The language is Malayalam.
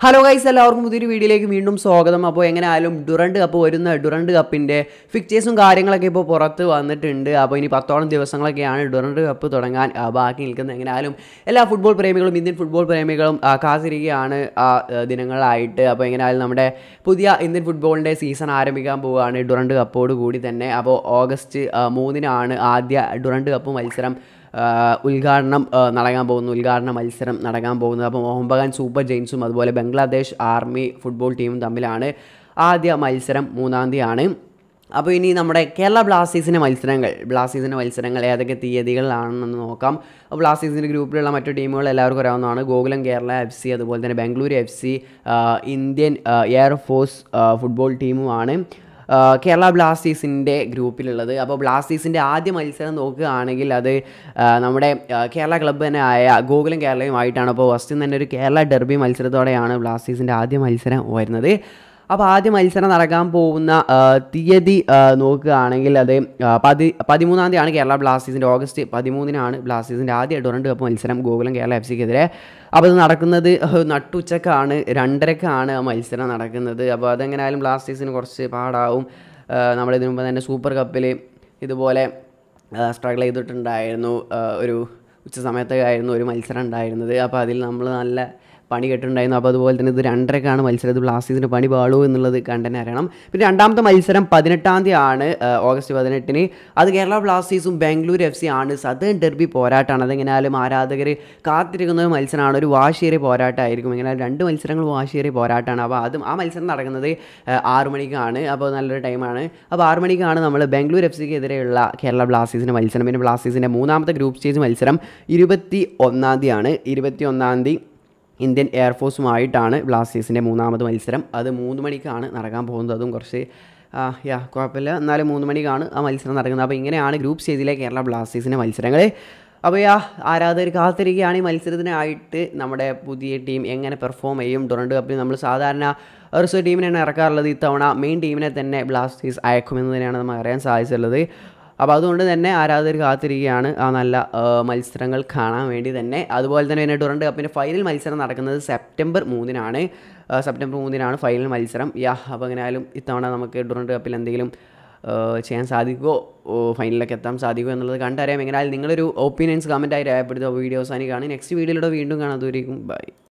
ഹലോ ഗൈസ് എല്ലാവർക്കും പുതിയൊരു വീഡിയോയിലേക്ക് വീണ്ടും സ്വാഗതം അപ്പോൾ എങ്ങനെയായാലും ഡുറണ്ട് കപ്പ് വരുന്ന ഡുറണ്ട് കപ്പിൻ്റെ ഫിക്ചേഴ്സും കാര്യങ്ങളൊക്കെ ഇപ്പോൾ പുറത്ത് വന്നിട്ടുണ്ട് അപ്പോൾ ഇനി പത്തോളം ദിവസങ്ങളൊക്കെയാണ് ഡുറണ്ട് കപ്പ് തുടങ്ങാൻ ആ, ബാക്കി നിൽക്കുന്നത് എങ്ങനെയായാലും എല്ലാ ഫുട്ബോൾ പ്രേമികളും ഇന്ത്യൻ ഫുട്ബോൾ പ്രേമികളും ആ, കാത്തിരിക്കുകയാണ് ആ ആ, ദിനങ്ങളായിട്ട് അപ്പോൾ എങ്ങനെയായാലും നമ്മുടെ പുതിയ ഇന്ത്യൻ ഫുട്ബോളിൻ്റെ സീസൺ ആരംഭിക്കാൻ പോവുകയാണ് ഡുറണ്ട് കപ്പോട് കൂടി തന്നെ അപ്പോൾ ഓഗസ്റ്റ് ആ, മൂന്നിനാണ് ആദ്യ ഡുറണ്ട് കപ്പ് മത്സരം ആഹ് ഉദ്ഘാടനം ആഹ് നടക്കാൻ പോകുന്നു ഉദ്ഘാടന മത്സരം നടക്കാൻ പോകുന്നത് അപ്പോൾ മോഹൻ ബഗാൻ സൂപ്പർ ജെയിൻസും അതുപോലെ ബംഗ്ലാദേശ് ആർമി ഫുട്ബോൾ ടീമും തമ്മിലാണ് ആദ്യ മത്സരം മൂന്നാം തീയതിയാണ് അപ്പോൾ ഇനി നമ്മുടെ കേരള ബ്ലാസ്റ്റേഴ്സിൻ്റെ മത്സരങ്ങൾ ബ്ലാസ്റ്റേഴ്സിൻ്റെ മത്സരങ്ങൾ ഏതൊക്കെ തീയതികളിലാണെന്ന് നോക്കാം അപ്പോൾ ബ്ലാസ്റ്റേഴ്സിൻ്റെ ഗ്രൂപ്പിലുള്ള മറ്റു ടീമുകൾ എല്ലാവർക്കും അറിയാവുന്നതാണ് ഗോകുലം കേരള എഫ് സി അതുപോലെ തന്നെ Bangalore F C Indian air force football ടീമുമാണ് ആ, കേരള ബ്ലാസ്റ്റേഴ്സിൻ്റെ ഗ്രൂപ്പിലുള്ളത് അപ്പോൾ ബ്ലാസ്റ്റേഴ്സിൻ്റെ ആദ്യ മത്സരം നോക്കുകയാണെങ്കിൽ അത് ആ, നമ്മുടെ ആ, കേരള ക്ലബ്ബ് തന്നെ ആയ ഗോകുലം കേരളയുമായിട്ടാണ് അപ്പോൾ ഫസ്റ്റ് തന്നെ ഒരു കേരള ഡെർബി മത്സരത്തോടെയാണ് ബ്ലാസ്റ്റേഴ്സിൻ്റെ ആദ്യ മത്സരം വരുന്നത് അപ്പോൾ ആദ്യ മത്സരം നടക്കാൻ പോകുന്ന ആ, തീയതി ആ, നോക്കുകയാണെങ്കിൽ അത് ആ, പതി പതിമൂന്നാം തീയതിയാണ് കേരള ബ്ലാസ്റ്റേഴ്സിൻ്റെ ഓഗസ്റ്റ് പതിമൂന്നിനാണ് ബ്ലാസ്റ്റേഴ്സിൻ്റെ ആദ്യ ഡൊറണ്ട് കപ്പ് മത്സരം ഗോകുലം കേരള എഫ് സിക്കെതിരെ അപ്പോൾ അത് നടക്കുന്നത് നട്ടുച്ചക്കാണ് രണ്ടരക്കാണ് ആ മത്സരം നടക്കുന്നത് അപ്പോൾ അതെങ്ങനെയായാലും ബ്ലാസ്റ്റേഴ്സിന് കുറച്ച് പാടാവും ആ, നമ്മളിതിനു മുമ്പ് തന്നെ സൂപ്പർ കപ്പിൽ ഇതുപോലെ സ്ട്രഗിൾ ചെയ്തിട്ടുണ്ടായിരുന്നു ആ, ഒരു ഉച്ച സമയത്തൊക്കെ ആയിരുന്നു ഒരു മത്സരം ഉണ്ടായിരുന്നത് അപ്പോൾ അതിൽ നമ്മൾ നല്ല പണി കെട്ടുണ്ടായിരുന്നു അപ്പോൾ അതുപോലെ തന്നെ ഇത് രണ്ടരക്കാണ് മത്സരം ഇത് ബ്ലാസ്റ്റേഴ്സിന് പണി പാളൂ എന്നുള്ളത് കണ്ടന്നെ അറിയണം പിന്നെ രണ്ടാമത്തെ മത്സരം പതിനെട്ടാം തീയതി ആണ് ആ, ഓഗസ്റ്റ് പതിനെട്ടിന് അത് കേരള ബ്ലാസ്റ്റേഴ്സും ബാംഗ്ലൂർ എഫ് സി ആണ് സദേൺ ഡെർബി പോരാട്ടമാണ് അതെങ്ങനെയാലും ആരാധകർ കാത്തിരിക്കുന്ന ഒരു മത്സരമാണ് ഒരു വാശിയേറിയ പോരാട്ടമായിരിക്കും എങ്ങനെ രണ്ട് മത്സരങ്ങൾ വാശിയേറിയ പോരാട്ടമാണ് അപ്പോൾ അതും ആ മത്സരം നടക്കുന്നത് ആ, ആറ് മണിക്കാണ് അപ്പോൾ നല്ലൊരു ടൈമാണ് അപ്പോൾ ആറ് മണിക്കാണ് നമ്മൾ ബാംഗ്ലൂർ എഫ് സിക്ക് എതിരെയുള്ള കേരള ബ്ലാസ്റ്റേഴ്സിൻ്റെ മത്സരം പിന്നെ ബ്ലാസ്റ്റേഴ്സിൻ്റെ മൂന്നാമത്തെ ഗ്രൂപ്പ് സ്റ്റേജ് മത്സരം ഇരുപത്തി ഒന്നാം തീയതിയാണ് ഇരുപത്തി ഒന്നാം തീയതി ഇന്ത്യൻ എയർഫോഴ്സുമായിട്ടാണ് ബ്ലാസ്റ്റേഴ്സിൻ്റെ മൂന്നാമത് മത്സരം അത് മൂന്ന് മണിക്കാണ് നടക്കാൻ പോകുന്നത് അതും കുറച്ച് ആ, യാ കുഴപ്പമില്ല എന്നാലും മൂന്ന് മണിക്കാണ് ആ മത്സരം നടക്കുന്നത് അപ്പോൾ ഇങ്ങനെയാണ് ഗ്രൂപ്പ് സ്റ്റേജിലെ കേരള ബ്ലാസ്റ്റേഴ്സിൻ്റെ മത്സരങ്ങൾ അപ്പോൾ യാ ആരാധകർ കാത്തിരിക്കുകയാണ് ഈ മത്സരത്തിനായിട്ട് നമ്മുടെ പുതിയ ടീം എങ്ങനെ പെർഫോം ചെയ്യും ഡൊറണ്ട് കപ്പിൽ നമ്മൾ സാധാരണ റിസർവ് ടീമിനെയാണ് ഇറക്കാറുള്ളത് ഇത്തവണ മെയിൻ ടീമിനെ തന്നെ ബ്ലാസ്റ്റേഴ്സ് അയക്കുമെന്ന് തന്നെയാണ് നമുക്ക് അറിയാൻ സാധിച്ചുള്ളത് അപ്പോൾ അതുകൊണ്ട് തന്നെ ആരാധകർ കാത്തിരിക്കുകയാണ് ആ നല്ല ആ, മത്സരങ്ങൾ കാണാൻ വേണ്ടി തന്നെ അതുപോലെ തന്നെ പിന്നെ ഡുറണ്ട് കപ്പിൻ്റെ ഫൈനൽ മത്സരം നടക്കുന്നത് സെപ്റ്റംബർ മൂന്നിനാണ് ആ, സെപ്റ്റംബർ മൂന്നിനാണ് ഫൈനൽ മത്സരം യാ അപ്പോൾ എങ്ങനെയായാലും ഇത്തവണ നമുക്ക് ഡുറണ്ട് കപ്പിൽ എന്തെങ്കിലും ആ, ചെയ്യാൻ സാധിക്കുമോ ഓ, ഫൈനലിലൊക്കെ എത്താൻ സാധിക്കുമോ എന്നുള്ളത് കണ്ടറിയാം എങ്ങനെയായാലും നിങ്ങളൊരു ഒപ്പീനിയൻസ് കമൻറ്റായി രേഖപ്പെടുത്തുക വീഡിയോസ് ആണ് കാണും നെക്സ്റ്റ് വീഡിയോയിലൂടെ വീണ്ടും കാണാം അതുവരെയും ബൈ